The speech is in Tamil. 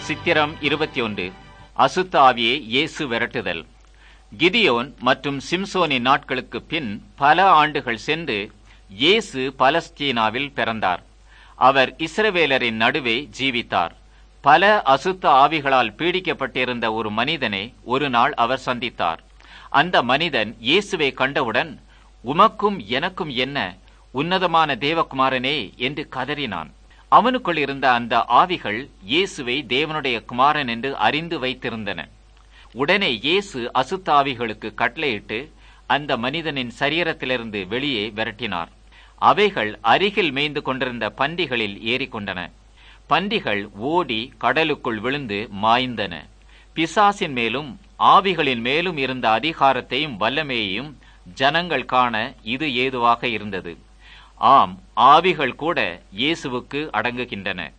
சித்திரம் இருபத்தி ஒன்று அசுத்த ஆவியை இயேசு விரட்டுதல் கிதியோன் மற்றும் சிம்சோனின் நாட்களுக்கு பின் பல ஆண்டுகள் சென்று இயேசு பலஸ்தீனாவில் பிறந்தார் அவர் இஸ்ரவேலரின் நடுவே ஜீவித்தார் பல அசுத்த ஆவிகளால் பீடிக்கப்பட்டிருந்த ஒரு மனிதனை ஒரு நாள் அவர் சந்தித்தார் அந்த மனிதன் இயேசுவை கண்டவுடன் உமக்கும் எனக்கும் என்ன உன்னதமான தேவகுமாரனே என்று கதறினான் அவனுக்குள் இருந்த அந்த ஆவிகள் இயேசுவை தேவனுடைய குமாரன் என்று அறிந்து வைத்திருந்தன உடனே இயேசு அசுத்த ஆவிகளுக்கு கட்டளையிட்டு அந்த மனிதனின் சரீரத்திலிருந்து வெளியே விரட்டினார் அவைகள் அருகில் மேய்ந்து கொண்டிருந்த பன்றிகளில் ஏறிக்கொண்டன பன்றிகள் ஓடி கடலுக்குள் விழுந்து மாய்ந்தன பிசாசின் மேலும் ஆவிகளின் மேலும் இருந்த அதிகாரத்தையும் வல்லமையையும் ஜனங்கள் காண இது ஏதுவாக இருந்தது ஆம் ஆவிகள் கூட இயேசுவுக்கு அடங்குகின்றன